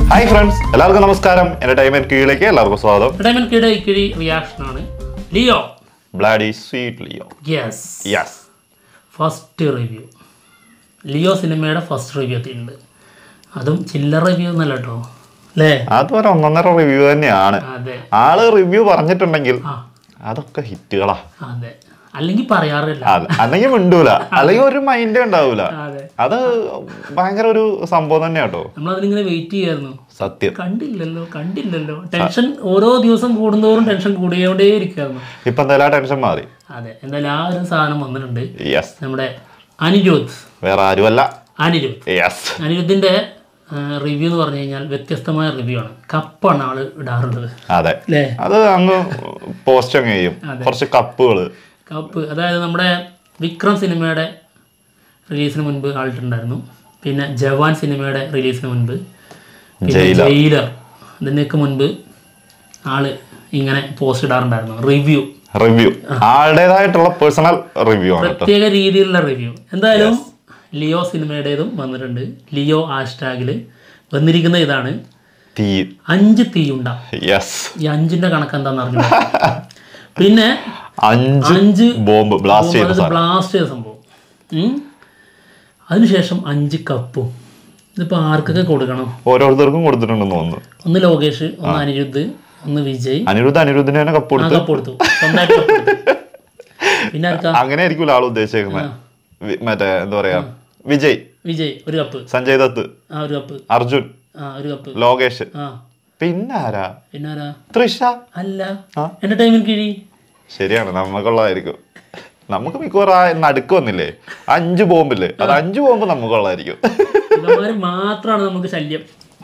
Hi friends എല്ലാവർക്കും നമസ്കാരം entertainment കീഴിലേക്ക് എല്ലാവർക്കും സ്വാഗതം ഡയമണ്ട് കിയുടെ ഇക്കിഴി റിയാക്ഷൻ ആണ് Leo bloody sweet Leo yes yes first review Leo സിനിമയുടെ ഫസ്റ്റ് റിവ്യൂ എത്തിയിട്ടുണ്ട് അതും ചില്ലറ റിവ്യൂ ഒന്നല്ല കേട്ടോ അല്ലേ അത് ഒരു ഒന്നൊന്നര റിവ്യൂ തന്നെയാണ് അതെ ആള് റിവ്യൂ പറഞ്ഞിട്ടുണ്ടെങ്കിൽ ആ അതൊക്കെ ഹിറ്റുകളാ അതെ അല്ലെങ്കിൽ പറയാറില്ല അത് അല്ലെങ്കിൽ മിണ്ടൂല അല്ലെങ്കിൽ ഒരു മൈൻഡേ ഉണ്ടാവൂല അതെ അത് ഭയങ്കര ഒരു സംഭവം തന്നെ കേട്ടോ നമ്മളതിനിങ്ങനെ വെയിറ്റ് ചെയ്യായിരുന്നു സത്യം കണ്ടില്ലല്ലോ കണ്ടില്ലല്ലോ ടെൻഷൻ ഓരോ ദിവസം കൂടുന്തോറും ടെൻഷൻ കൂടിയോണ്ടേ ഇരിക്കുകയായിരുന്നു ഇപ്പൊ എന്തായാലും ആ ടെൻഷൻ മാറി അതെ എന്തായാലും ആ ഒരു സാധനം വന്നിട്ടുണ്ട് യെസ് നമ്മുടെ അനിരുദ്ധ് വേറെ ആരുമല്ല അനിരുദ്ധ് യെസ് അനിരുദ്ധിന്റെ റിവ്യൂ എന്ന് പറഞ്ഞു കഴിഞ്ഞാൽ വ്യത്യസ്തമായ റിവ്യൂ ആണ് കപ്പാണ് ആള് ഇടാറുള്ളത് അതെ അല്ലേ അത് അങ്ങ് പോസ്റ്റ് അങ്ങ് ചെയ്യും കുറച്ച് കപ്പുകള് കപ്പ് അതായത് നമ്മുടെ വിക്രം സിനിമയുടെ റിലീസിന് മുൻപ് ആളിട്ടുണ്ടായിരുന്നു പിന്നെ ജവാൻ സിനിമയുടെ റിലീസിന് മുൻപ് പിന്നെ ജയിലർ. ജയിലർ ഇതിനൊക്കെ മുൻപ് ആള് ഇങ്ങനെ പോസ്റ്റ് ഇടാറുണ്ടായിരുന്നു റിവ്യൂ റിവ്യൂ ആളുടേതായിട്ടുള്ള പേഴ്സണൽ റിവ്യൂ ആണ് കേട്ടോ പ്രത്യേക രീതിയിലുള്ള റിവ്യൂ എന്തായാലും ലിയോ സിനിമയുടേതും വന്നിട്ടുണ്ട് ലിയോ ഹാഷ്ടാഗിൽ വന്നിരിക്കുന്ന ഇതാണ് തീ അഞ്ച് തീയുണ്ട യെസ് ഈ അഞ്ചിന്റെ കണക്ക് എന്താണെന്ന് അറിഞ്ഞു പിന്നെ അഞ്ച് അഞ്ച് ബോംബ് ബ്ലാസ്റ്റ് ചെയ്ത സാധനം ബ്ലാസ്റ്റ് ചെയ്ത സംഭവം ഉം. അതിനുശേഷം അഞ്ച് കപ്പും ഇതിപ്പോൾ ആർക്കൊക്കെ കൊടുക്കണം ഓരോരുത്തർക്കും കൊടുത്തിട്ടുണ്ടെന്ന് തോന്നുന്നു ഒന്ന് ലോകേഷ് ഒന്ന് അനിരുദ്ധ് ഒന്ന് വിജയ് അനിരുദ്ധ അനിരുദ്ധിന് തന്നെ കപ്പ് ആ കൊടുത്ത് കപ്പ് കൊടുത്തു സ്വന്തമായിട്ട് കപ്പ് കൊടുത്തു പിന്നെ ആർക്കാ അങ്ങനെ ആയിരിക്കും ആൾ ഉദ്ദേശിക്കുന്നത് വി- മറ്റേ എന്താ പറയാ വിജയ് വിജയ് ഒരു കപ്പ് സഞ്ജയ് ദത്ത് ആ ഒരു കപ്പ് അർജുൻ ആ ഒരു കപ്പ് ലോകേഷ് ആ പിന്നെ ആരാ പിന്നെ ആരാ തൃഷ അല്ല ആ. എന്റെ ടൈമിൽ കിഴി ശരിയാണ് നമുക്കുള്ളതായിരിക്കും നമുക്ക് മിക്കവാറും ആ നടുക്ക് വന്നില്ലേ അഞ്ച് ബോംബില്ലേ അത് അഞ്ച് ബോംബ് നമുക്കുള്ളതായിരിക്കും ഇവന്മാര് മാത്രമാണ് നമുക്ക് ശല്യം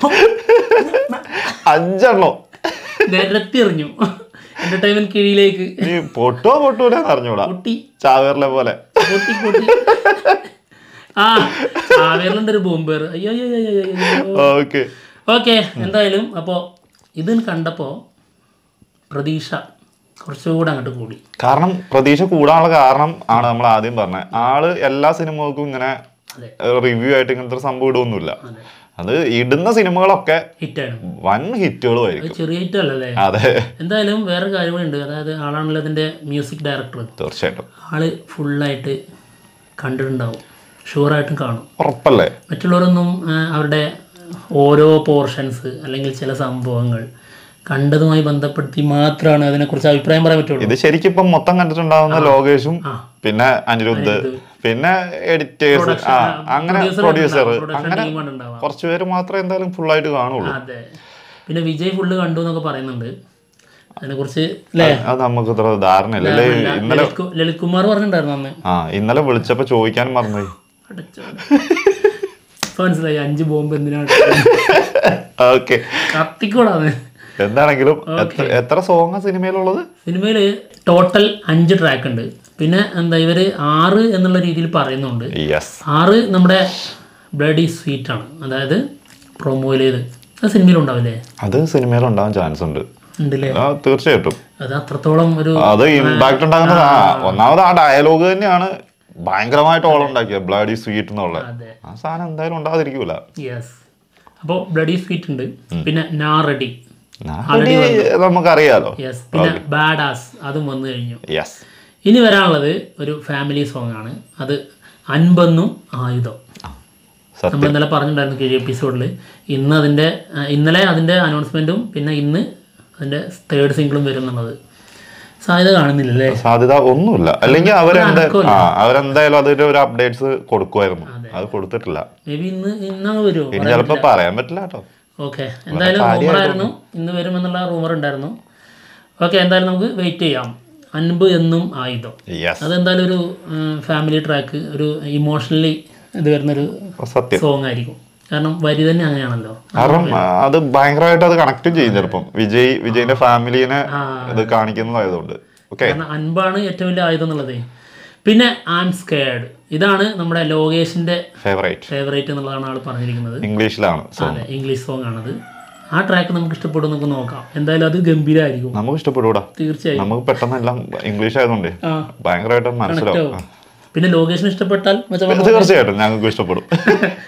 അഞ്ചെണ്ണോ നിരത്തി എറിഞ്ഞു എന്റർടൈൻമെന്റ് കീഴിലേക്ക് നീ പൊട്ടോ പൊട്ടൂല അറിഞ്ഞൂടാ പൊട്ടി ചാവേറിലെ പോലെ പൊട്ടി പൊട്ടി ആ ചാവേറിലുണ്ട് ഒരു ബോംബേർ അയ്യോ അയ്യോ അയ്യോ അയ്യോ, അയ്യോ ഓക്കെ ഓക്കെ എന്തായാലും അപ്പോൾ ഇത് കണ്ടപ്പോൾ പ്രതീക്ഷ കുറച്ചുകൂടെ അങ്ങോട്ട് കൂടി കാരണം പ്രതീക്ഷ കൂടാനുള്ള കാരണം ആണ് നമ്മൾ ആദ്യം പറഞ്ഞത് ആള് എല്ലാ സിനിമകൾക്കും ഇങ്ങനെ അതെ റിവ്യൂ ആയിട്ട് ഇങ്ങനത്തെ ഒരു സംഭവം ഇടുമൊന്നുമില്ല അതെ അത് ഇടുന്ന സിനിമകളൊക്കെ ഹിറ്റാണ് വൻ ഹിറ്റുകളും അത് ആയിരിക്കും ചെറിയ ഹിറ്റല്ലേ അതെ എന്തായാലും വേറെ കാര്യം കൂടി ഉണ്ട് അതായത് ആളാണല്ലോ അതിൻ്റെ മ്യൂസിക് ഡയറക്ടർ തീർച്ചയായിട്ടും ആള് ഫുള്ളായിട്ട് കണ്ടിട്ടുണ്ടാവും ഷുവറായിട്ടും കാണും ഉറപ്പല്ലേ മറ്റുള്ളവരൊന്നും ആ, അവരുടെ ഓരോ പോർഷൻസ് അല്ലെങ്കിൽ ചില സംഭവങ്ങൾ കണ്ടതുമായി ബന്ധപ്പെടുത്തി മാത്രമാണ് അതിനെക്കുറിച്ച് അഭിപ്രായം പറയാൻ പറ്റുള്ളൂ ഇത് ശരിക്കും ഇപ്പം മൊത്തം കണ്ടിട്ടുണ്ടാവുന്ന ലോകേഷും ആ. പിന്നെ അനിരുദ്ധ് പിന്നെ എഡിറ്റേഴ്സ് Production, ആ ആ, അങ്ങനെ producer പ്രൊഡ്യൂസർ ഉണ്ടാവും, production അങ്ങനെ team ആണ് ഉണ്ടാവുക. കുറച്ച് പേര് മാത്രമേ എന്തായാലും ഫുള്ളായിട്ട് കാണുള്ളൂ അതെ പിന്നെ വിജയ് ഫുള്ള് കണ്ടു എന്നൊക്കെ പറയുന്നുണ്ട് അതിനെക്കുറിച്ച് അല്ലേ അത് നമുക്ക് ഇത്ര ധാരണയില്ല അല്ലേ ഇന്നലെ ലളിത് കു- ലളിത് കുമാർ പറഞ്ഞിട്ടുണ്ടായിരുന്നു അന്ന് ആ ഇന്നലെ വിളിച്ചപ്പോ ചോദിക്കാനും മറന്നുപോയി അടച്ചോ. ഇപ്പൊ മനസ്സിലായി അഞ്ച് ബോംബ് എന്തിനാണ് ഓക്കെ കത്തിക്കൂടാന്ന് എന്താണെങ്കിലും എത്ര എത്ര സോങ്ങാ സിനിമയിലുള്ളത് സിനിമയിൽ ടോട്ടൽ അഞ്ച് ട്രാക്ക് ഉണ്ട് പിന്നെ എന്താ ഇവര് ആറ് എന്നുള്ള രീതിയിൽ പറയുന്നുണ്ട് യെസ് ആറ് നമ്മുടെ ബ്ലഡി സ്വീറ്റ് ആണ് അതായത് പ്രൊമോയിലേത് അത് സിനിമയിലുണ്ടാവില്ലേ അത് സിനിമയിൽ ഉണ്ടാവാൻ ചാൻസ് ഉണ്ട് ഉണ്ടല്ലേ ആ തീർച്ചയായിട്ടും അത് അത്രത്തോളം ഒരു അത് ഇമ്പാക്ട് ഉണ്ടാകുന്നത് ആ ഒന്നാമത് ആ ഡയലോഗ് തന്നെയാണ് ഭയങ്കരമായിട്ട് ഓളം ഉണ്ടാക്കിയത് ബ്ലഡി സ്വീറ്റ് എന്നുള്ളത് അതെ ആ സാധനം എന്തായാലും ഉണ്ടാകാതിരിക്കൂല യെസ് അപ്പോൾ ബ്ലഡി സ്വീറ്റ് ഉണ്ട് പിന്നെ നാ റെഡി നാടി നമുക്കറിയാലോ യെസ് പിന്നെ ബാഡാസ് അതും വന്നു കഴിഞ്ഞു യെസ് ഇനി വരാനുള്ളത് ഒരു ഫാമിലി സോങ് ആണ് അത് അൻപെന്നും ആയുധം സത്യം നമ്മൾ ഇന്നലെ പറഞ്ഞിട്ടുണ്ടായിരുന്നു കീഴ് എപ്പിസോഡിൽ ഇന്ന് അതിൻ്റെ ആ, ഇന്നലെ അതിൻ്റെ അനൗൺസ്മെൻറ്റും പിന്നെ ഇന്ന് അതിൻ്റെ തേർഡ് സിംഗിളും വരും എന്നുള്ളത് സാധ്യത കാണുന്നില്ലല്ലേ സാധ്യത ഒന്നുമില്ല അല്ലെങ്കിൽ അവരെന്താ ആ അവരെന്തായാലും അതിന്റെ ഒരു അപ്ഡേറ്റ്സ് കൊടുക്കുമായിരുന്നു അത് കൊടുത്തിട്ടില്ല മേ ബി ഇന്ന് ഇന്നങ്ങ് വരുമോ ഇനി ചിലപ്പോ പറയാൻ പറ്റില്ല കേട്ടോ ഓക്കെ എന്തായാലും റൂമറായിരുന്നു ഇന്ന് വരുമെന്നുള്ള റൂമർ ഉണ്ടായിരുന്നു ഓക്കെ എന്തായാലും നമുക്ക് വെയിറ്റ് ചെയ്യാം അൻപ് എന്നും ആയുധം യെസ് അതെന്തായാലും ഒരു ഫാമിലി ട്രാക്ക് ഒരു ഇമോഷണലി ഇത് വരുന്നൊരു സത്യം സോങ് ആയിരിക്കും കാരണം വരി തന്നെ അങ്ങനെയാണല്ലോ കാരണം ആ, അത് ഭയങ്കരമായിട്ട് അത് കണക്റ്റും ചെയ്യും ചിലപ്പം വിജയ് വിജയിന്റെ ഫാമിലിനെ ഇത് കാണിക്കുന്നതായതുകൊണ്ട് ഓക്കെ കാരണം അൻപാണ് ഏറ്റവും വലിയ ആയുധം എന്നുള്ളത് പിന്നെ ആം സ്കേഡ് ഇതാണ് നമ്മുടെ ലോകേഷിന്റെ ഫേവറേറ്റ് ഫേവറേറ്റ് എന്നുള്ളതാണ് ആൾ പറഞ്ഞിരിക്കുന്നത് ഇംഗ്ലീഷിലാണ് സോ അതെ ഇംഗ്ലീഷ് സോങ് ആണത് ആ ട്രാക്ക് നമുക്ക് ഇഷ്ടപ്പെടും നമുക്ക് നോക്കാം എന്തായാലും അത് ഗംഭീരമായിരിക്കും നമുക്ക് ഇഷ്ടപ്പെടൂടാ തീർച്ചയായും നമുക്ക് പെട്ടെന്ന് എല്ലാം ഇംഗ്ലീഷ് ആയതുകൊണ്ട് ആ ഭയങ്കരമായിട്ട് മനസ്സിലാവും പിന്നെ ലോകേഷിന് ഇഷ്ടപ്പെട്ടാൽ മെച്ചപ്പെട്ട തീർച്ചയായിട്ടും ഞങ്ങൾക്ക് ഇഷ്ടപ്പെടും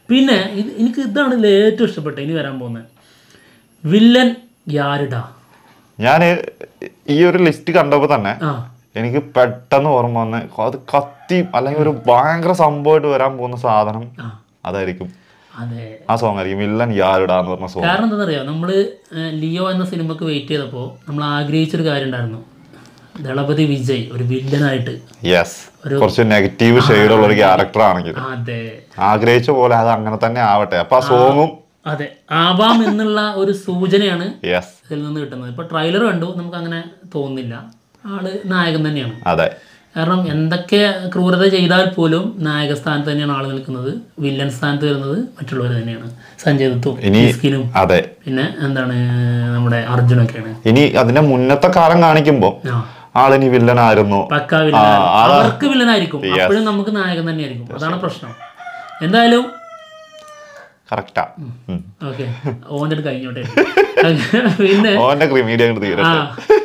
പിന്നെ ഇത് എനിക്ക് ഇതാണ് ഇതിൽ ഏറ്റവും ഇഷ്ടപ്പെട്ടത് ഇനി വരാൻ പോകുന്നത് വില്ലൻ യാരിടാ ഞാൻ ഈ ഒരു ലിസ്റ്റ് കണ്ടപ്പോൾ തന്നെ ആ എനിക്ക് പെട്ടെന്ന് ഓർമ്മ വന്ന് അത് കത്തി അല്ലെങ്കിൽ ഒരു ഭയങ്കര സംഭവമായിട്ട് വരാൻ പോകുന്ന സാധനം ആ അതായിരിക്കും അതെ ആ സോങ് ആയിരിക്കും വില്ലൻ യാരിടാന്ന് പറഞ്ഞ സോങ് കാരണം എന്താണെന്നറിയോ നമ്മൾ ലിയോ എന്ന സിനിമക്ക് വെയിറ്റ് ചെയ്തപ്പോൾ നമ്മൾ ആഗ്രഹിച്ചൊരു കാര്യം ഉണ്ടായിരുന്നു ദളപതി വിജയ് ഒരു വില്ലനായിട്ട് യെസ് കുറച്ച് നെഗറ്റീവ് ഷെയ്ഡ് ഉള്ള ഒരു ക്യാരക്ടർ ആണെങ്കിൽ അതെ ആഗ്രഹിച്ച പോലെ അത് അങ്ങനെ തന്നെ ആവട്ടെ അപ്പൊ ആ സോങ്ങും അതെ ആവാം എന്നുള്ള ഒരു സൂചനയാണ് യെസ് ഇതിൽ നിന്ന് കിട്ടുന്നത് ഇപ്പോൾ ട്രailer കണ്ടു നമുക്ക് അങ്ങനെ തോന്നുന്നില്ല ആള് നായകൻ തന്നെയാണ് അതെ കാരണം എന്തൊക്കെ ക്രൂരത ചെയ്താൽ പോലും നായക സ്ഥാനത്ത് തന്നെയാണ് ആൾ നിൽക്കുന്നത് വില്ലൻ സ്ഥാനത്ത് വരുന്നത് മറ്റുള്ളവർ തന്നെയാണ് സഞ്ജയ് ദത്തും ഇനി മിസ്കിനും അതെ പിന്നെ എന്താണ് നമ്മുടെ അർജുനൊക്കെയാണ് ഇനി അതിന്റെ മുന്നത്തെ കാലം കാണിക്കുമ്പോ ആ ആളിനി വില്ലൻ ആയിരുന്നു പക്ക വില്ലൻ അവർക്ക് വില്ലനായിരിക്കും അപ്പോഴും നമുക്ക് നായകൻ തന്നെയായിരിക്കും അതാണ് പ്രശ്നം എന്തായാലും കറക്റ്റാ ഓക്കെ ഓൻ്റെ അടുത്ത് കഴിഞ്ഞോട്ടെ പിന്നെ ഓന്റെ ക്രിമീഡിയ അങ്ങോട്ട് തീരെ ആ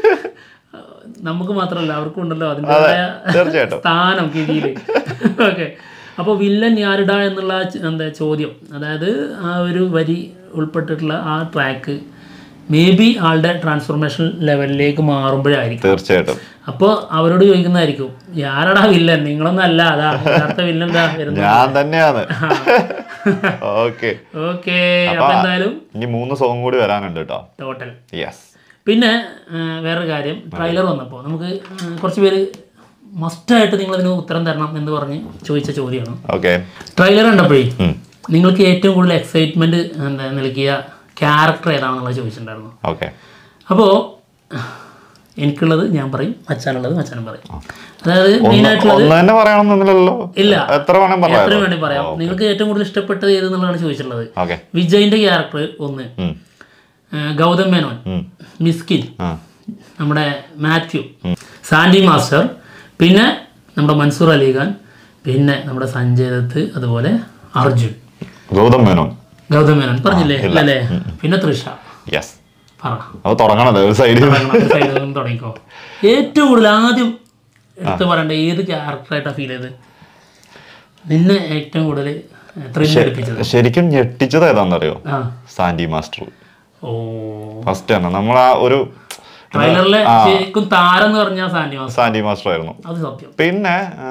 നമുക്ക് മാത്രമല്ല അവർക്കും ഉണ്ടല്ലോ അതിൻ്റെതായ തീർച്ചയായിട്ടും സ്ഥാനം കിഴിയിൽ ഓക്കെ അപ്പോൾ വില്ലൻ ഞാരിട എന്നുള്ള ആ ച- എന്താ ചോദ്യം അതായത് ആ ഒരു വരി ഉൾപ്പെട്ടിട്ടുള്ള ആ ട്രാക്ക് മേ ബി ആളുടെ ട്രാൻസ്ഫോർമേഷൻ ലെവലിലേക്ക് മാറുമ്പോഴായിരിക്കും തീർച്ചയായിട്ടും അപ്പോൾ അവരോട് ചോദിക്കുന്നതായിരിക്കും ആരടാ വില്ലൻ നിങ്ങളൊന്നും അല്ല അതാ യഥാർത്ഥ വില്ലൻ എന്താ വരുന്നത് ഞാൻ തന്നെയാണ് ഓക്കെ ഓക്കെ അപ്പോൾ എന്തായാലും ഇനി മൂന്ന് സോങ് കൂടി വരാനുണ്ട് കേട്ടോ ടോട്ടൽ യെസ് പിന്നെ ആ, വേറൊരു കാര്യം ട്രailer വന്നപ്പോൾ നമുക്ക് ആ, കുറച്ച് പേര് മസ്റ്റായിട്ട് നിങ്ങളതിന് ഉത്തരം തരണം എന്ന് പറഞ്ഞ് ചോദിച്ച ചോദ്യമാണ് ഓക്കെ ട്രailer കണ്ടപ്പോഴേ നിങ്ങൾക്ക് ഏറ്റവും കൂടുതൽ എക്സൈറ്റ്മെന്റ് എന്താ നൽകിയ ക്യാരക്ടർ ഏതാണെന്നുള്ളത് ചോദിച്ചിട്ടുണ്ടായിരുന്നു ഓക്കെ അപ്പോൾ എനിക്കുള്ളത് ഞാൻ പറയും മച്ചാനുള്ളത് മച്ചാനും പറയും അതായത് മെയിനായിട്ടുള്ളത് ഒന്ന് തന്നെ പറയണമെന്നൊന്നുമില്ലല്ലോ ഇല്ല എത്ര വേണം പറയാം എത്രയും വേണ്ടി പറയാം നിങ്ങൾക്ക് ഏറ്റവും കൂടുതൽ ഇഷ്ടപ്പെട്ടത് ഏത് എന്നുള്ളതാണ് ചോദിച്ചിട്ടുള്ളത് ഓക്കെ വിജയിന്റെ ക്യാരക്ടർ ഒന്ന് ആ, ഗൗതം മേനോൻ മിസ്കിൻ ആ നമ്മുടെ മാത്യു സാൻഡി മാസ്റ്റർ പിന്നെ നമ്മുടെ മൻസൂർ അലിഖാൻ പിന്നെ നമ്മുടെ സഞ്ജയ് ദത്ത് അതുപോലെ അർജുൻ ഗൗതം മേനോൻ ഗൗതം മേനോൻ പറഞ്ഞില്ലേ അല്ലേ പിന്നെ തൃഷ യെസ് പറ അത് തുടങ്ങണല്ലോ ഒരു സൈഡിൽ സൈഡിൽ നിന്ന് തുടങ്ങിക്കോ ഏറ്റവും കൂടുതൽ ആദ്യം എടുത്ത് പറയണ്ട ഏത് ക്യാരക്ടറായിട്ടാണ് ഫീൽ ചെയ്ത് നിന്നെ ഏറ്റവും കൂടുതൽ ത്രില്ല് എടുപ്പിച്ചത് ശരിക്കും ഞെട്ടിച്ചത് ഏതാണെന്നറിയോ ആ സാൻഡി മാസ്റ്റർ ഓ ഫസ്റ്റ് തന്നെ നമ്മൾ ആ ഒരു ട്രെയിലറിലെ ശരിക്കും താരം എന്ന് പറഞ്ഞാൽ സാൻഡി മാസ്റ്റർ സാൻഡി മാസ്റ്റർ ആയിരുന്നു അത് സത്യം പിന്നെ ആ,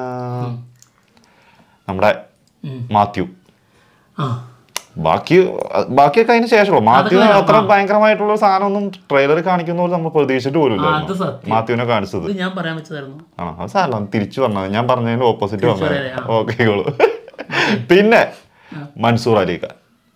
നമ്മുടെ മാത്യു ആ ബാക്കി ബാക്കിയൊക്കെ അതിന് ശേഷമുള്ളൂ മാത്യു അത്ര ഭയങ്കരമായിട്ടുള്ള ഒരു സാധനമൊന്നും ട്രെയിലർ കാണിക്കുന്ന പോലെ നമ്മൾ പ്രതീക്ഷിച്ചിട്ട് പോലും അത് ഇല്ലായിരുന്നു സത്യം മാത്യുവിനെ കാണിച്ചത് ഇത് ഞാൻ പറയാൻ വെച്ചതായിരുന്നു ആണോ അത് സാരല്ല തിരിച്ചു പറഞ്ഞത് ഞാൻ പറഞ്ഞതിന് ഓപ്പോസിറ്റ് വന്നത് പറയാതെ, ആ. ഓക്കെ പിന്നെ മൻസൂർ അലിഖാൻ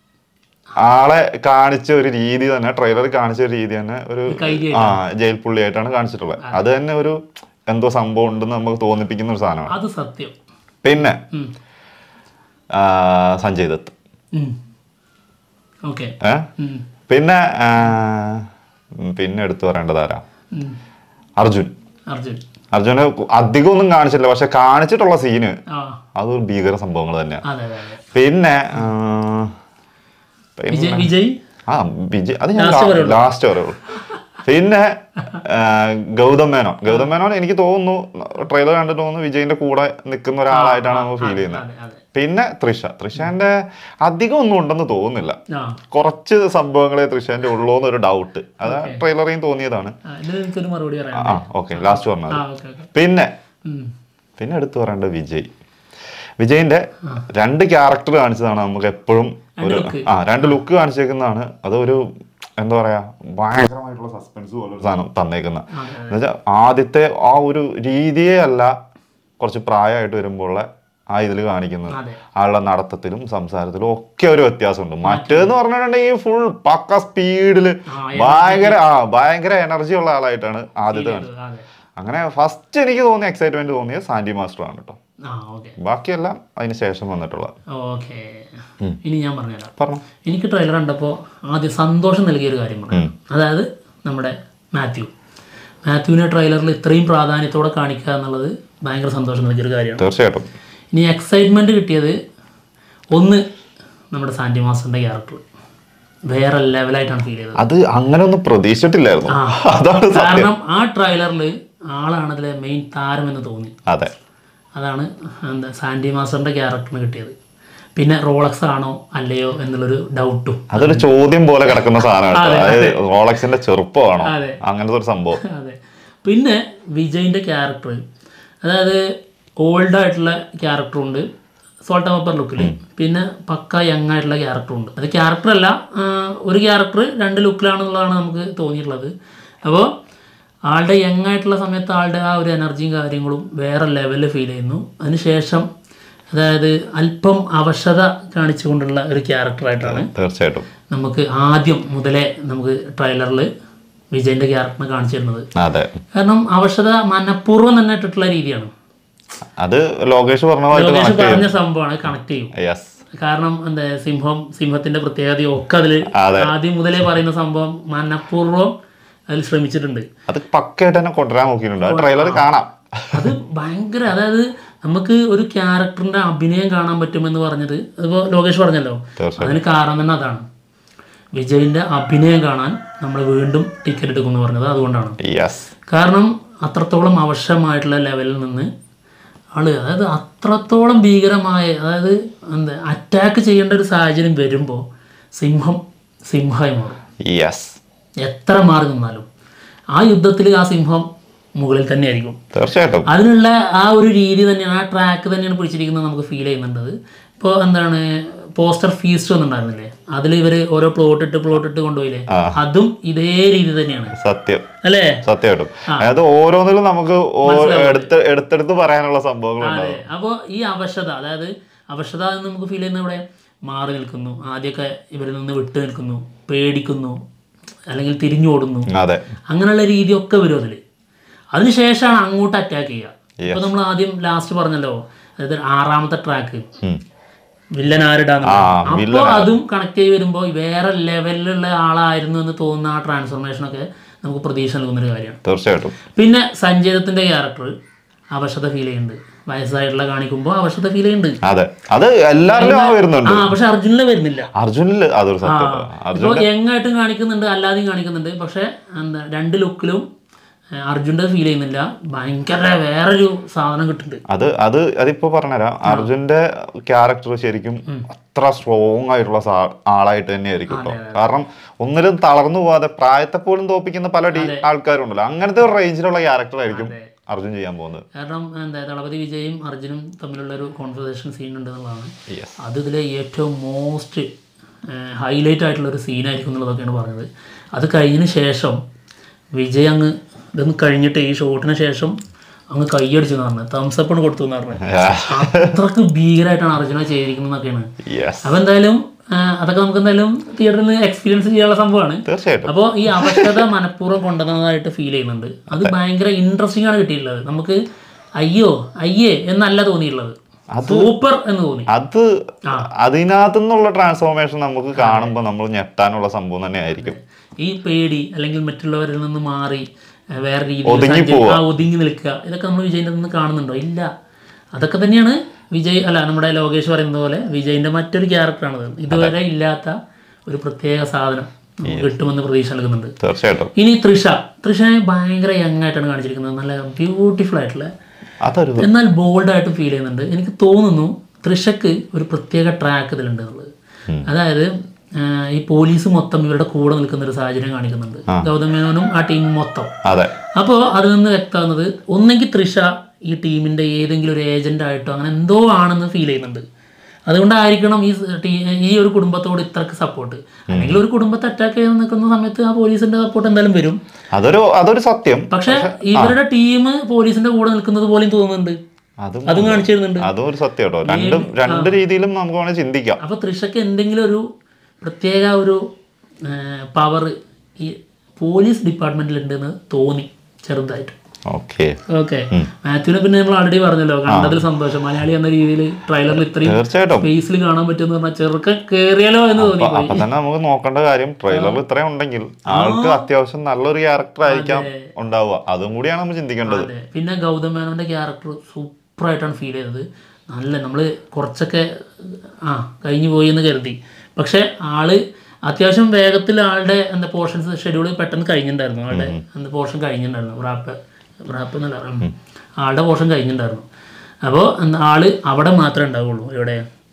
ആളെ കാണിച്ച ഒരു രീതി തന്നെ ട്രെയിലർ കാണിച്ച ഒരു രീതി തന്നെ ഒരു കൈതി ആ ജയിൽ പുള്ളിയായിട്ടാണ് കാണിച്ചിട്ടുള്ളത് അത് തന്നെ ഒരു എന്തോ സംഭവം ഉണ്ടെന്ന് നമുക്ക് തോന്നിപ്പിക്കുന്ന ഒരു സാധനമാണ് അത് സത്യം പിന്നെ ഉം. ആ, സഞ്ജയ് ദത്ത് ഓക്കെ ഏ പിന്നെ ആ, ഉം, പിന്നെ എടുത്തു പറയേണ്ടത് ആരാ അർജുൻ അർജുൻ അർജുന് അധികം ഒന്നും കാണിച്ചില്ല പക്ഷെ കാണിച്ചിട്ടുള്ള സീന് ആ അതൊരു ഭീകര സംഭവങ്ങൾ തന്നെയാണ് അതെ അതെ അതെ പിന്നെ ആ, പിന്നെ- വിജയ് വിജയ് ആ വിജയ് അത് ഞാൻ Last പറയുള്ളൂ. ലാസ്റ്റ് പറയുള്ളൂ പിന്നെ ആ, ഗൗതം മേനോൻ ഗൗതം മേനോൻ എനിക്ക് തോന്നുന്നു ട്രെയിലർ കണ്ടിട്ട് തോന്നുന്നു വിജയിന്റെ കൂടെ നിൽക്കുന്ന ഒരാളായിട്ടാണ് നമുക്ക് ഫീൽ ചെയ്യുന്നത് അതെ അതെ പിന്നെ തൃഷ തൃഷന്റെ അധികം ഒന്നും ഉണ്ടെന്ന് തോന്നുന്നില്ല ആ കുറച്ച് സംഭവങ്ങളെ തൃഷന്റെ ഉള്ളൂ എന്നൊരു ഡൗട്ട് അത് ട്രെയിലറിയും തോന്നിയതാണ് ആ, ഇതിന് എനിക്കൊരു മറുപടി പറയാം ആ ഓക്കെ ലാസ്റ്റ് പറഞ്ഞത് ആ ഓക്കെ ഓക്കെ പിന്നെ ഉം. പിന്നെ എടുത്തു പറയേണ്ടത് വിജയ് വിജയിന്റെ രണ്ട് ക്യാരക്ടർ കാണിച്ചതാണ് നമുക്ക് എപ്പോഴും ഒരു look. ആ രണ്ട് ലുക്ക് കാണിച്ചേക്കുന്നതാണ് അതൊരു എന്താ പറയാ ഭയങ്കരമായിട്ടുള്ള സസ്പെൻസ് പോലെ ഒരു സാധനം തന്നേക്കുന്ന അതെ, എന്നുവെച്ചാൽ ആദ്യത്തെ ആ ഒരു രീതിയേ അല്ല കുറച്ച് പ്രായമായിട്ട് വരുമ്പോഴുള്ള ആ ഇതിൽ കാണിക്കുന്നത് അതെ ആളുടെ നടത്തത്തിലും സംസാരത്തിലും ഒക്കെ ഒരു വ്യത്യാസമുണ്ട് മറ്റേന്ന് പറഞ്ഞിട്ടുണ്ടെങ്കിൽ ഫുൾ പക്ക സ്പീഡിൽ ആ, ഭയങ്കര ആ ഭയങ്കര എനർജി ഉള്ള ആളായിട്ടാണ് ആദ്യത്തെ കാണിച്ചത് അതെ അങ്ങനെ ഫസ്റ്റ് എനിക്ക് തോന്നിയ എക്സൈറ്റ്മെന്റ് തോന്നിയത് സാൻഡി മാസ്റ്റർ ആണ് കേട്ടോ ആ ഓക്കെ ബാക്കിയെല്ലാം അതിന് ശേഷം വന്നിട്ടുള്ളത് ഓക്കെ ഇനി ഞാൻ പറഞ്ഞുതരാം പറഞ്ഞു എനിക്ക് ട്രെയിലർ കണ്ടപ്പോൾ ആദ്യം സന്തോഷം നൽകിയ ഒരു കാര്യം പറയാം അതായത് നമ്മുടെ മാത്യു മാത്യുവിനെ ട്രെയിലറിൽ ഇത്രയും പ്രാധാന്യത്തോടെ കാണിക്കുക എന്നുള്ളത് ഭയങ്കര സന്തോഷം നൽകിയൊരു കാര്യമാണ് തീർച്ചയായിട്ടും ഇനി എക്സൈറ്റ്മെൻറ്റ് കിട്ടിയത് ഒന്ന് നമ്മുടെ സാൻഡി മാസ്റ്ററിൻ്റെ ക്യാരക്ടർ വേറെ ലെവലായിട്ടാണ് ഫീൽ ചെയ്തത് അത് അങ്ങനെ ഒന്നും പ്രതീക്ഷിച്ചിട്ടില്ലായിരുന്നു ആ. അതാണ് സത്യം കാരണം ആ ട്രെയിലറിൽ ആളാണ് അതിലെ മെയിൻ താരമെന്ന് തോന്നി അതെ അതാണ് എന്താ സാൻഡി മാസ്റ്ററിൻ്റെ ക്യാരക്ടറിന് കിട്ടിയത് പിന്നെ റോളക്സ് ആണോ അല്ലയോ എന്നുള്ളൊരു ഡൗട്ടും അതൊരു ചോദ്യം പോലെ കിടക്കുന്ന സാധനം കേട്ടോ അതായത് റോളക്സിന്റെ ചെറുപ്പമാണോ അതെ. അങ്ങനത്തെ ഒരു സംഭവം അതെ പിന്നെ വിജയിൻ്റെ ക്യാരക്ടർ അതായത് ഓൾഡ് ആയിട്ടുള്ള ക്യാരക്ടറുണ്ട് സോൾട്ട് പേപ്പർ ലുക്കിൽ പിന്നെ പക്ക യങ് ആയിട്ടുള്ള ക്യാരക്ടറുണ്ട് അത് ക്യാരക്ടർ അല്ല ആ, ഒരു ക്യാരക്ടർ രണ്ട് ലുക്കിലാണെന്നുള്ളതാണ് നമുക്ക് തോന്നിയിട്ടുള്ളത് അപ്പോൾ ആളുടെ യങ് ആയിട്ടുള്ള സമയത്ത് ആളുടെ ആ ഒരു എനർജിയും കാര്യങ്ങളും വേറെ ലെവലിൽ ഫീൽ ചെയ്യുന്നു അതിനുശേഷം അതായത് അല്പം അവശത കാണിച്ചുകൊണ്ടുള്ള ഒരു ക്യാരക്ടറായിട്ടാണ് തീർച്ചയായിട്ടും നമുക്ക് ആദ്യം മുതലേ നമുക്ക് ട്രെയിലറിൽ വിജയൻ്റെ ക്യാരക്ടറിനെ കാണിച്ചു തരുന്നത് അതെ കാരണം അവശത മനഃപൂർവ്വം തന്നെ ഇട്ടിട്ടുള്ള രീതിയാണ് അത് ലോകേഷ് പറഞ്ഞ പോലെ ലോകേഷ് പറഞ്ഞ സംഭവമാണ് കണക്ട് ചെയ്യും യെസ് കാരണം എന്താ സിംഹം സിംഹത്തിന്റെ പ്രത്യേകതയും ഒക്കെ അതിൽ അതെ. ആദ്യം മുതലേ പറയുന്ന സംഭവം മനഃപൂർവ്വം അതിൽ ശ്രമിച്ചിട്ടുണ്ട് അത് പക്കയായിട്ട് തന്നെ കൊണ്ടുവരാൻ നോക്കിയിട്ടുണ്ട് അത് ട്രെയിലർ കാണാം അത് ഭയങ്കര അതായത് നമുക്ക് ഒരു ക്യാരക്ടറിന്റെ അഭിനയം കാണാൻ പറ്റുമെന്ന് പറഞ്ഞത് അതിപ്പോ ലോകേഷ് പറഞ്ഞല്ലോ തീർച്ചയായും അതിന് കാരണം തന്നെ അതാണ് വിജയിന്റെ അഭിനയം കാണാൻ നമ്മൾ വീണ്ടും ടിക്കറ്റ് എടുക്കുമെന്ന് പറഞ്ഞത് അതുകൊണ്ടാണ് യെസ് കാരണം അത്രത്തോളം അവശമായിട്ടുള്ള ലെവലിൽ നിന്ന് ആള് അതായത് അത്രത്തോളം ഭീകരമായ അതായത് എന്താ അറ്റാക്ക് ചെയ്യേണ്ട ഒരു സാഹചര്യം വരുമ്പോൾ സിംഹം സിംഹമായി മാറും യെസ് എത്ര മാറി നിന്നാലും ആ യുദ്ധത്തിൽ ആ സിംഹം മുകളിൽ തന്നെയായിരിക്കും തീർച്ചയായിട്ടും അതിനുള്ള ആ ഒരു രീതി തന്നെയാണ് ആ ട്രാക്ക് തന്നെയാണ് പിടിച്ചിരിക്കുന്നത് നമുക്ക് ഫീൽ ചെയ്യുന്നുണ്ട് ഇപ്പോൾ എന്താണ് പോസ്റ്റർ ഫീസ്റ്റ് ഒന്നുണ്ടായിരുന്നില്ലേ അതിൽ ഇവർ ഓരോ പ്ലോട്ട് ഇട്ട് പ്ലോട്ട് ഇട്ട് കൊണ്ടുപോയില്ലേ ആ. അതും ഇതേ രീതി തന്നെയാണ് സത്യം അല്ലേ സത്യമായിട്ടും അതായത് ഓരോന്നിലും നമുക്ക് ഓ- എടുത്ത് എടുത്തെടുത്ത് പറയാനുള്ള സംഭവങ്ങളുണ്ട് അതെ അപ്പോൾ ഈ അവശത അതായത് അവശത എന്ന് നമുക്ക് ഫീൽ ചെയ്യുന്ന ഇവിടെ മാറി നിൽക്കുന്നു ആദ്യമൊക്കെ ഇവരിൽ നിന്ന് വിട്ടു നിൽക്കുന്നു പേടിക്കുന്നു അല്ലെങ്കിൽ തിരിഞ്ഞു ഓടുന്നു അതെ അങ്ങനെയുള്ള രീതിയൊക്കെ വരും അതിൽ അതിനുശേഷമാണ് അങ്ങോട്ട് അറ്റാക്ക് ചെയ്യുക ഇപ്പൊ നമ്മൾ ആദ്യം ലാസ്റ്റ് പറഞ്ഞല്ലോ അതായത് ആറാമത്തെ ട്രാക്ക് ഉം. വില്ലൻ ആരിടാന്ന് ആ, അപ്പോൾ അതും കണക്ട് ചെയ്ത് വരുമ്പോൾ വേറെ ലെവലിലുള്ള ആളായിരുന്നു എന്ന് തോന്നുന്ന ആ ട്രാൻസ്ഫോർമേഷനൊക്കെ നമുക്ക് പ്രതീക്ഷ നൽകുന്നൊരു കാര്യമാണ് തീർച്ചയായിട്ടും പിന്നെ സഞ്ജയദത്തിന്റെ ക്യാരക്ടർ അവശത ഫീൽ ചെയ്യുന്നുണ്ട് വയസ്സായിട്ടുള്ള കാണിക്കുമ്പോൾ അവശത ഫീൽ ചെയ്യുന്നുണ്ട് അതെ അത് എല്ലാവരിലും ആ വരുന്നുണ്ട് ആ പക്ഷെ അർജുനിലെ വരുന്നില്ല അർജുനില് അതൊരു സത്യം അർജുൻ ഇപ്പോൾ യങ്ങായിട്ടും കാണിക്കുന്നുണ്ട് അല്ലാതെയും കാണിക്കുന്നുണ്ട് പക്ഷെ എന്താ രണ്ട് ലുക്കിലും അർജുൻ്റെ ഫീൽ ചെയ്യുന്നില്ല ഭയങ്കര വേറൊരു സാധനം കിട്ടുന്നുണ്ട് അത് അത് അതിപ്പോ പറഞ്ഞുതരാം അർജുന്റെ ക്യാരക്ടർ ശരിക്കും അത്ര സ്ട്രോങ് ആയിട്ടുള്ള സാ- ആളായിട്ട് തന്നെയായിരിക്കും കേട്ടോ കാരണം ഒന്നിലും തളർന്നു പോവാതെ പ്രായത്തെ പോലും തോപ്പിക്കുന്ന പല ഡി ആൾക്കാരുണ്ടല്ലോ അങ്ങനത്തെ ഒരു റേഞ്ചിലുള്ള ക്യാരക്ടർ ആയിരിക്കും അർജുൻ ചെയ്യാൻ പോകുന്നത് കാരണം എന്താ ദളപതി വിജയും അർജുനും തമ്മിലുള്ള ഒരു കോൺവെർസേഷൻ സീൻ ഉണ്ട് എന്നുള്ളതാണ് യെസ് അത് ഇതിലെ ഏറ്റവും മോസ്റ്റ് ഹൈലൈറ്റ് ആയിട്ടുള്ള ഒരു സീനായിരിക്കും എന്നുള്ളതൊക്കെയാണ് പറഞ്ഞത് അത് കഴിഞ്ഞതിന് ശേഷം വിജയ് അങ്ങ് ഇതൊന്ന് കഴിഞ്ഞിട്ട് ഈ ഷോട്ടിന് ശേഷം അങ്ങ് കൈയടിച്ചു എന്ന് പറഞ്ഞു തംസ് അപ്പ് കൊടുത്തു എന്ന് പറഞ്ഞു അത്രക്ക് ഭീകരമായിട്ടാണ് അർജുന ചെയ്തിരിക്കുന്നതൊക്കെയാണ് യെസ് അപ്പോൾ എന്തായാലും ആ, അതൊക്കെ നമുക്ക് എന്തായാലും തിയേറ്ററിൽ നിന്ന് എക്സ്പീരിയൻസ് ചെയ്യാനുള്ള സംഭവമാണ് തീർച്ചയായിട്ടും അപ്പോൾ ഈ അവസ്ഥത മനഃപൂർവ്വം കൊണ്ടുവന്നതായിട്ട് ഫീൽ ചെയ്യുന്നുണ്ട് അത് ഭയങ്കര ഇൻട്രസ്റ്റിംഗ് ആണ് കിട്ടിയിട്ടുള്ളത് നമുക്ക് അയ്യോ അയ്യേ എന്നല്ല തോന്നിയിട്ടുള്ളത് സൂപ്പർ എന്ന് തോന്നി അത് അതിനകത്തു നിന്നുള്ള ട്രാൻസ്ഫോർമേഷൻ നമുക്ക് കാണുമ്പോൾ നമ്മൾ ഞെട്ടാനുള്ള സംഭവം തന്നെ ആയിരിക്കും ഈ പേടി അല്ലെങ്കിൽ മറ്റുള്ളവരിൽ നിന്ന് മാറി ഏഹ് വേറെ രീതിയിൽ ഒതുങ്ങി സഞ്ചരി- ആ ഒതുങ്ങി നിൽക്കുക ഇതൊക്കെ നമ്മൾ വിജയിൻ്റെ നിന്ന് കാണുന്നുണ്ടോ ഇല്ല അതൊക്കെ തന്നെയാണ് വിജയ് അല്ല നമ്മുടെ ലോകേഷ് പറയുന്നത് പോലെ വിജയിൻ്റെ മറ്റൊരു ക്യാരക്ടറാണത് ഇതുവരെ ഇല്ലാത്ത ഒരു പ്രത്യേക സാധനം നമുക്ക് കിട്ടുമെന്ന് പ്രതീക്ഷ നൽകുന്നുണ്ട് തീർച്ചയായിട്ടും ഇനി തൃഷ തൃഷനെ ഭയങ്കര യങ് ആയിട്ടാണ് കാണിച്ചിരിക്കുന്നത് നല്ല ബ്യൂട്ടിഫുൾ ആയിട്ടുള്ള അതൊരു എന്നാൽ ബോൾഡ് ആയിട്ട് ഫീൽ ചെയ്യുന്നുണ്ട് എനിക്ക് തോന്നുന്നു തൃഷക്ക് ഒരു പ്രത്യേക ട്രാക്ക് ഇതിലുണ്ട് എന്നുള്ളത് അതായത് ആ, ഈ പോലീസ് മൊത്തം ഇവരുടെ കൂടെ നിൽക്കുന്ന ഒരു സാഹചര്യം കാണിക്കുന്നുണ്ട് ഗൗതം മേനോനും ആ ടീം മൊത്തം അതെ അപ്പോൾ അതിൽ നിന്ന് വ്യക്തമാകുന്നത് ഒന്നെങ്കിൽ തൃഷ ഈ ടീമിന്റെ ഏതെങ്കിലും ഒരു ഏജന്റ് ആയിട്ടോ അങ്ങനെ എന്തോ ആണെന്ന് ഫീൽ ചെയ്യുന്നുണ്ട് അതുകൊണ്ടായിരിക്കണം ഈ സ് ടീ ഈ ഒരു കുടുംബത്തോട് ഇത്രക്ക് സപ്പോർട്ട് അല്ലെങ്കിൽ ഒരു കുടുംബത്തെ അറ്റാക്ക് ചെയ്യാൻ നിൽക്കുന്ന സമയത്ത് ആ പോലീസിന്റെ സപ്പോർട്ട് എന്തായാലും വരും അതൊരു അതൊരു സത്യം പക്ഷെ ഇവരുടെ ടീം പോലീസിന്റെ കൂടെ നിൽക്കുന്നത് പോലെയും തോന്നുന്നുണ്ട് അതും അതും കാണിച്ചു തരുന്നുണ്ട് അതും ഒരു സത്യം കേട്ടോ രണ്ടും രണ്ട് രീതിയിലും നമുക്ക് വേണമെങ്കിൽ ചിന്തിക്കാം അപ്പൊ തൃഷയ്ക്ക് എന്തെങ്കിലും ഒരു പ്രത്യേക ഒരു പവർ ഈ പോലീസ് ഡിപ്പാർട്ട്മെന്റിൽ ഉണ്ടെന്ന് തോന്നി ചെറുതായിട്ട് ഓക്കെ ഓക്കെ മാത്യുവിനെ പിന്നെ നമ്മൾ ആൾറെഡി പറഞ്ഞല്ലോ കണ്ടതിൽ സന്തോഷം മലയാളി എന്ന രീതിയിൽ ട്രെയിലറിൽ ഇത്രയും തീർച്ചയായിട്ടും സ്പേസിൽ കാണാൻ പറ്റുമെന്ന് പറഞ്ഞാൽ ചെറുക്കൻ കേറിയാലോ എന്ന് തോന്നി അപ്പൊ തന്നെ നമുക്ക് നോക്കേണ്ട കാര്യം ട്രെയിലറിൽ ഇത്രയും ഉണ്ടെങ്കിൽ ആൾക്ക് അത്യാവശ്യം നല്ലൊരു ക്യാരക്ടർ ആയിരിക്കാം ഉണ്ടാവുക അതും കൂടിയാണ് നമ്മൾ ചിന്തിക്കേണ്ടത് അതെ പിന്നെ ഗൗതം മേനോന്റെ ക്യാരക്ടർ സൂപ്പറായിട്ടാണ് ഫീൽ ചെയ്തത് നല്ല നമ്മൾ കുറച്ചൊക്കെ ആ കഴിഞ്ഞു പോയി എന്ന് കരുതി പക്ഷെ ആള് അത്യാവശ്യം വേഗത്തിൽ ആളുടെ എന്താ പോർഷൻസ് ഷെഡ്യൂൾ പെട്ടെന്ന് കഴിഞ്ഞിട്ടുണ്ടായിരുന്നു ആളുടെ എന്താ പോർഷൻ കഴിഞ്ഞിട്ടുണ്ടായിരുന്നു റാപ്പ് റാപ്പ് എന്നല്ല ഉം. ആളുടെ പോർഷൻ കഴിഞ്ഞിട്ടുണ്ടായിരുന്നു അപ്പോൾ എന്താ ആള് അവിടെ മാത്രമേ ഉണ്ടാവുള്ളൂ ഇവിടെ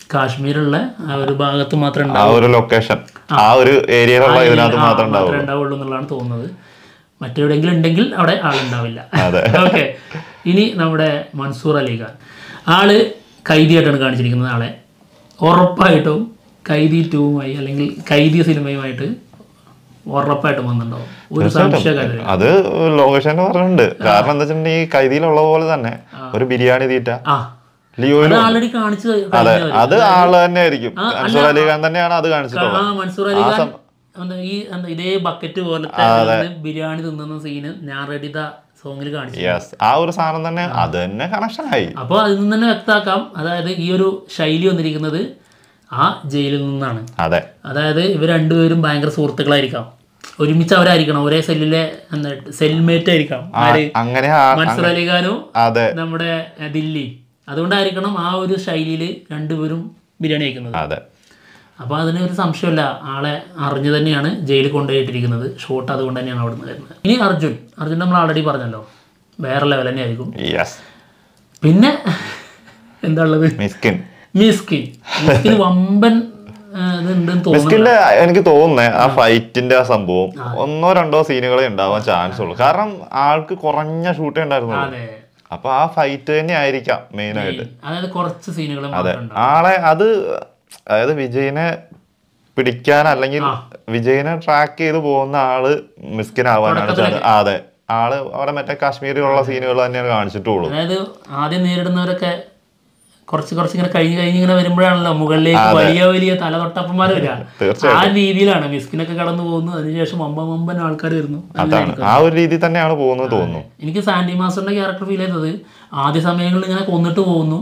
കാശ്മീരുള്ള ആ ഒരു ഭാഗത്ത് മാത്രമേ ആ ഉണ്ടാവൂ ഒരു ലൊക്കേഷൻ ആ ഒരു ഏരിയയിലുള്ള ഇതിനകത്ത് ആ, മാത്രം ഉണ്ടാവും മാത്രമേ ഉണ്ടാവുള്ളൂ എന്നുള്ളതാണ് തോന്നുന്നത് മറ്റെവിടെയെങ്കിലും ഉണ്ടെങ്കിൽ അവിടെ ആളുണ്ടാവില്ല അതെ. ഓക്കെ ഇനി നമ്മുടെ മൻസൂർ അലി ഖാൻ ആള് കൈദിയായിട്ടാണ് കാണിച്ചിരിക്കുന്നത് ആളെ ഉറപ്പായിട്ടും കൈദി ടൂവുമായി അല്ലെങ്കിൽ കൈദി സിനിമയുമായിട്ട് ഉറപ്പായിട്ടും വന്നിട്ടുണ്ടാവും ഒരു സംശയക്കാരില്ല അത് ലോകേഷൻ പറഞ്ഞിട്ടുണ്ട് കാരണം എന്താ വെച്ചിട്ടുണ്ടെങ്കിൽ ഈ കൈതിയിലുള്ള പോലെ തന്നെ ഒരു ബിരിയാണി തീറ്റ ആ ലിയോയിലും അത് ആൾറെഡി കാണിച്ചു അതെ കഴിഞ്ഞവര്. അത് ആള് തന്നെ ആയിരിക്കും അൻസുർ അലി ഖാൻ തന്നെയാണ് അത് കാണിച്ചിട്ടുള്ളത് ആ മൻസൂർ അലി ഖാൻ എന്താ ഈ എന്താ ഇതേ ബക്കറ്റ് പോലത്തെ ഇതിന്ന് ബിരിയാണി തിന്നുന്ന സീന് ഞാൻ റെഡിത സോങ്ങിൽ കാണിച്ചു യെസ് ആ ഒരു സാധനം തന്നെ അത് തന്നെ കണക്ഷൻ ആയി അപ്പോൾ അതിൽ നിന്ന് തന്നെ വ്യക്തമാക്കാം അതായത് ഈ ഒരു ശൈലി വന്നിരിക്കുന്നത് ആ ജയിലിൽ നിന്നാണ് അതെ അതായത് ഇവർ രണ്ടുപേരും ഭയങ്കര സുഹൃത്തുക്കളായിരിക്കാം ഒരുമിച്ച് അവരായിരിക്കണം ഒരേ സെല്ലിലെ എന്താ സെൽമേറ്റ് ആയിരിക്കാം ആര് അങ്ങനെ ആ- മൻസൂർ അലി ഖാനും അതെ നമ്മുടെ എ, ദില്ലി അതുകൊണ്ടായിരിക്കണം ആ ഒരു ശൈലിയിൽ രണ്ടുപേരും ബിരിയാണി കഴിക്കുന്നത് അതെ അപ്പോൾ അതിന് ഒരു സംശയമില്ല ആളെ അറിഞ്ഞു തന്നെയാണ് ജയിലിൽ കൊണ്ടുപോയിട്ടിരിക്കുന്നത് ഷോട്ട് അതുകൊണ്ട് തന്നെയാണ് അവിടെ നിന്ന് വരുന്നത് ഇനി അർജുൻ അർജുൻ നമ്മൾ ആൾറെഡി പറഞ്ഞല്ലോ വേറെ ലെവൽ തന്നെയായിരിക്കും യെസ് പിന്നെ എന്താ ഉള്ളത് മിസ്കിൻ മിസ്കിൻ മിസ്കിൻ വമ്പൻ ആ, ഇതുണ്ടെന്ന് തോന്നുന്നു മിസ്കിന്റെ എനിക്ക് തോന്നുന്നേ ആ ഫൈറ്റിന്റെ ആ സംഭവം ഒന്നോ രണ്ടോ സീനുകളെ ഉണ്ടാവാൻ ചാൻസ് ഉള്ളൂ കാരണം ആൾക്ക് കുറഞ്ഞ ഷൂട്ടേ ഉണ്ടായിരുന്നുള്ളൂ അതെ അപ്പൊ ആ ഫൈറ്റ് തന്നെ ആയിരിക്കാം മെയിൻ ആയിട്ട് അതായത് കുറച്ച് സീനുകൾ അതെ മാത്രം ഉണ്ടാവും ആളെ അത് അതായത് വിജയിനെ പിടിക്കാൻ അല്ലെങ്കിൽ വിജയിനെ ട്രാക്ക് ചെയ്ത് പോകുന്ന ആള് മിസ്കിൻ ആവാനാണ് ചാൻസ് അതെ ആള് അവിടെ മറ്റേ കാശ്മീരിലുള്ള സീനുകൾ തന്നെയാണ് കാണിച്ചിട്ടുള്ളൂ അതായത് ആദ്യം നേരിടുന്നവരൊക്കെ കുറച്ച് കുറച്ച് ഇങ്ങനെ കഴിഞ്ഞ് കഴിഞ്ഞ് ഇങ്ങനെ വരുമ്പോഴാണല്ലോ മുകളിലേക്ക് വലിയ വലിയ തലതൊട്ടപ്പന്മാർ വരിക തീർച്ചയായും. ആ രീതിയിലാണ് മിസ്കിനൊക്കെ കടന്നു പോകുന്നു അതിനുശേഷം വമ്പൻ വമ്പൻ ആൾക്കാർ വരുന്നു അതാണ് ആ ഒരു രീതി തന്നെയാണ് പോകുന്നത് തോന്നുന്നു എനിക്ക് സാൻഡി മാസ്റ്ററിന്റെ ക്യാരക്ടർ ഫീൽ ചെയ്തത് ആദ്യ സമയങ്ങളിൽ ഇങ്ങനെ കൊന്നിട്ട് പോകുന്നു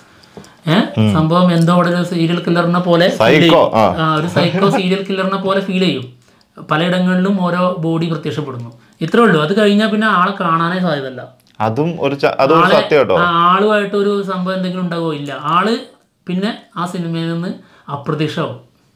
ഏഹ് സംഭവം എന്തോ അവിടെ ഒരു സീരിയൽ കില്ലറിനെ പോലെ feel Psycho, ചെയ്യും. ആ. ആ, ഒരു സൈക്കോ സീരിയൽ കില്ലറിനെ പോലെ ഫീൽ ചെയ്യും പലയിടങ്ങളിലും ഓരോ ബോഡി പ്രത്യക്ഷപ്പെടുന്നു ഇത്രേ ഉള്ളൂ അത് കഴിഞ്ഞാൽ പിന്നെ ആളെ കാണാനേ സാധ്യതല്ല അതും ഒരു ച- അതും ഒരു സത്യം കേട്ടോ ആ ആളുമായിട്ട് ഒരു സംഭവം എന്തെങ്കിലും ഉണ്ടാവോ ഇല്ല ആള് പിന്നെ ആ സിനിമയിൽ നിന്ന് അപ്രത്യക്ഷമാവും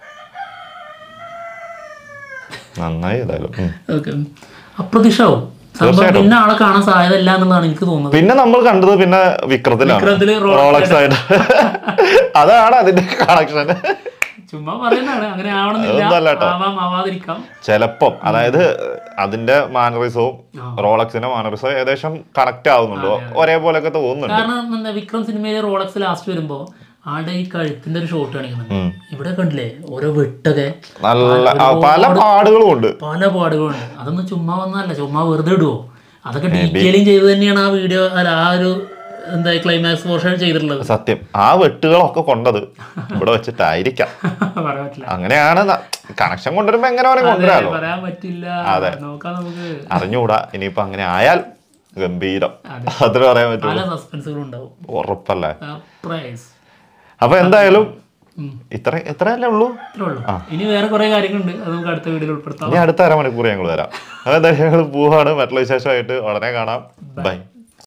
നന്നായി ഏതായാലും ഉം. ഓക്കെ അപ്രത്യക്ഷമാവും സംഭവം പിന്നെ ആളെ കാണാൻ സാധ്യത ഇല്ല എന്നുള്ളതാണ് എനിക്ക് തോന്നുന്നത് പിന്നെ നമ്മൾ കണ്ടത് പിന്നെ വിക്രത്തിലാണ് വിക്രത്തില് റോ- റോളക്സ് ആയിട്ട് അതാണ് അതിന്റെ കണക്ഷൻ ചുമ്മാ പറയുന്നതാണ് അങ്ങനെ ആവണമെന്നില്ല അതൊന്നും അല്ല കേട്ടോ. ആവാം ആവാതിരിക്കാം ചിലപ്പം അതായത് അതിന്റെ മാനറിസവും റോളക്സിന്റെ മാനറിസവും ഏകദേശം കണക്ട് ആവുന്നുണ്ട് ഒരേപോലെയൊക്കെ തോന്നുന്നുണ്ട് കാരണം എന്താ വിക്രം സിനിമയിലെ റോളക്സിൽ ലാസ്റ്റ് വരുമ്പോ ആടെ ഈ കഴുത്തിന്റെ ഒരു ഷോട്ട് കാണിക്കുന്നുണ്ട് ഉം. ഇവിടെ കണ്ടില്ലേ ഓരോ വെട്ടൊക്കെ നല്ല ആ, പല പാടുകളും ഉണ്ട് പല പാടുകളുണ്ട് അതൊന്നും ചുമ്മാ വന്നതല്ല ചുമ്മാ വെറുതെ ഇടുവോ അതൊക്കെ ഡീറ്റെയിലിംഗ് ചെയ്ത് തന്നെയാണ് ആ വീഡിയോ അല്ല ആ ഒരു എന്താ ക്ലൈമാക്സ് പോർഷൻ ചെയ്തിട്ടുള്ളത് സത്യം ആ വെട്ടുകളൊക്കെ കൊണ്ടത് ഇവിടെ വെച്ചിട്ടായിരിക്കാം പറയാൻ പറ്റില്ല അങ്ങനെയാണ് കണക്ഷൻ കൊണ്ടുവരുമ്പോ എങ്ങനെ വേണമെങ്കിൽ കൊണ്ടുവരാലോ പറയാൻ പറ്റില്ല അതെ. നോക്കാം നമുക്ക് അറിഞ്ഞുകൂടാ ഇനിയിപ്പോ അങ്ങനെ ആയാൽ ഗംഭീരം അതെ. അത്ര പറയാൻ പറ്റുള്ളൂ പല സസ്പെൻസുകളും ഉണ്ടാവും ഉറപ്പല്ലേ സർപ്രൈസ് അപ്പൊ എന്തായാലും ഇത്ര ഇത്രയല്ലേ ഉള്ളൂ ഇത്രേ ഉള്ളൂ ഇനി വേറെ കുറെ കാര്യങ്ങളുണ്ട് അത് നമുക്ക് അടുത്ത വീഡിയോയിൽ ഉൾപ്പെടുത്താം ഇനി അടുത്ത അരമണിക്കൂർ ഞങ്ങൾ വരാം അതെന്തായാലും ഞങ്ങൾ പോവാണ് മറ്റുള്ള വിശേഷമായിട്ട് ഉടനെ കാണാം ബൈ